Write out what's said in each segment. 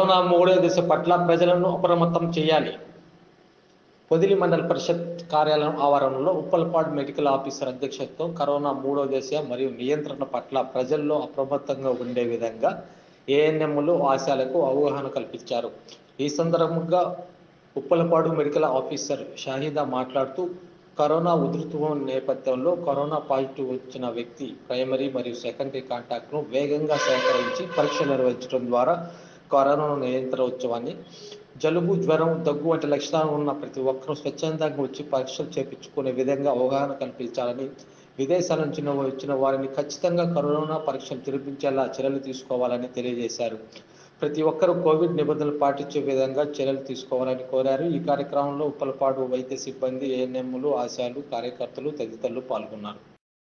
corona మూడో దశ పట్ల ప్రజలను అప్రమత్తం చేయాలి పొదిలి మండల పరిషత్ కార్యాలయం ఆవరణలో ఉప్పలపాడు మెడికల్ ఆఫీసర్ అధ్యక్షతతో కరోనా మూడో దశ మరియు నియంత్రణ పట్ల ప్రజల్లో అప్రమత్తంగా ఉండే విధంగా ఏఎన్ఎంలు ఆశాలకు అవగాహన కల్పించారు ఈ సందర్భంగా ఉప్పలపాడు మెడికల్ ఆఫీసర్ షాహిదా మాట్లాడుతూ కరోనా ఉధృతం నేపథ్యంలో కరోనా పాజిటివ్ వచ్చిన వ్యక్తి ప్రైమరీ మరియు సెకండరీ కాంటాక్ట్ను వేగంగా సేకరించి పరీక్ష నిర్వహించడం ద్వారా కరోనాను నియంత్రించవని జలుబు జ్వరం దగ్గు వంటి లక్షణాలు ఉన్న ప్రతి ఒక్కరూ స్వచ్ఛందంగా వచ్చి పరీక్షలు చేపించుకునే విధంగా అవగాహన కల్పించాలని విదేశాల నుంచి వచ్చిన వారిని ఖచ్చితంగా కరోనా పరీక్షలు జరిపించేలా చర్యలు తీసుకోవాలని తెలియజేశారు ప్రతి ఒక్కరూ కోవిడ్ నిబంధనలు పాటించే విధంగా చర్యలు తీసుకోవాలని కోరారు ఈ కార్యక్రమంలో ఉప్పలపాడు వైద్య సిబ్బంది ఏఎన్ఎంలు ఆశాలు కార్యకర్తలు తదితరులు పాల్గొన్నారు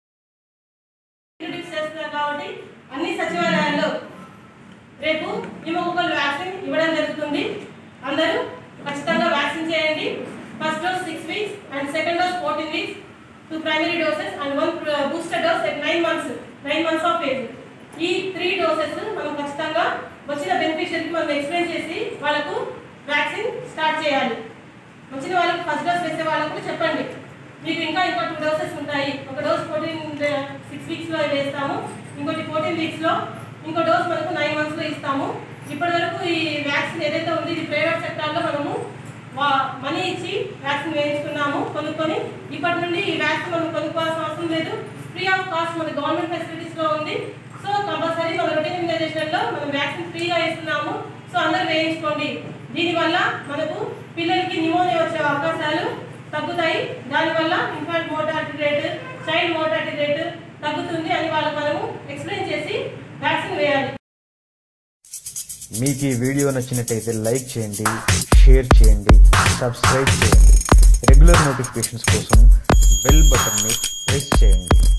ఇంట్రడ్యూస్ చేస్తున్నారు కాబట్టి అన్ని సచివాలయాల్లో రేపు న్యూమోకోకల్ వ్యాక్సిన్ ఇవ్వడం జరుగుతుంది అందరూ ఖచ్చితంగా వ్యాక్సిన్ చేయండి first dose six weeks and second dose fourteen weeks two primary doses and one booster dose at nine months nine months of age ఈ త్రీ డోసెస్ మనం ఖచ్చితంగా వచ్చిన బెనిఫిషియరీకి మనం ఎక్స్ప్లెయిన్ చేసి వాళ్ళకు వ్యాక్సిన్ స్టార్ట్ చేయాలి వచ్చిన వాళ్ళకి ఫస్ట్ డోస్ వేసే వాళ్ళకు చెప్పండి మీకు ఇంకా ఇంకో టూ డోసెస్ ఉంటాయి ఒక డోస్ ఫోర్టీన్ సిక్స్ వీక్స్లో వేస్తాము ఇంకోటి ఫోర్టీన్ వీక్స్లో ఇంకో డోస్ మనకు నైన్ మంత్స్లో ఇస్తాము ఇప్పటి వరకు ఈ వ్యాక్సిన్ ఏదైతే ఉంది ఇది ప్రైవేట్ సెక్టార్లో మనము మనీ ఇచ్చి వ్యాక్సిన్ వేయించుకున్నాము కొనుక్కొని ఇప్పటి నుండి ఈ వ్యాక్సిన్ మనం కొనుక్కోవాల్సిన అవసరం లేదు ఫ్రీ ఆఫ్ కాస్ట్ మన గవర్నమెంట్ ఫెసిలిటీస్లో ఉంది సో కంపల్సరీ మన రొటీన్ ఇమ్యునైజేషన్లో మనం వ్యాక్సిన్ ఫ్రీగా ఇస్తున్నాము సో అందరూ వేయించుకోండి దీనివల్ల మనకు పిల్లలకి న్యూమోనియా వచ్చే అవకాశాలు తగ్గుతాయి దానివల్ల infant mortality rate child mortality rate తగ్గుతుంది అని వాళ్ళకి మనము ఎక్స్ప్లెయిన్ చేసి వ్యాక్సిన్ వేయాలి మీకు ఈ వీడియో నచ్చినట్టయితే లైక్ చేయండి షేర్ చేయండి సబ్స్క్రైబ్ చేయండి రెగ్యులర్ నోటిఫికేషన్స్ కోసం బెల్ బటన్ని ప్రెస్ చేయండి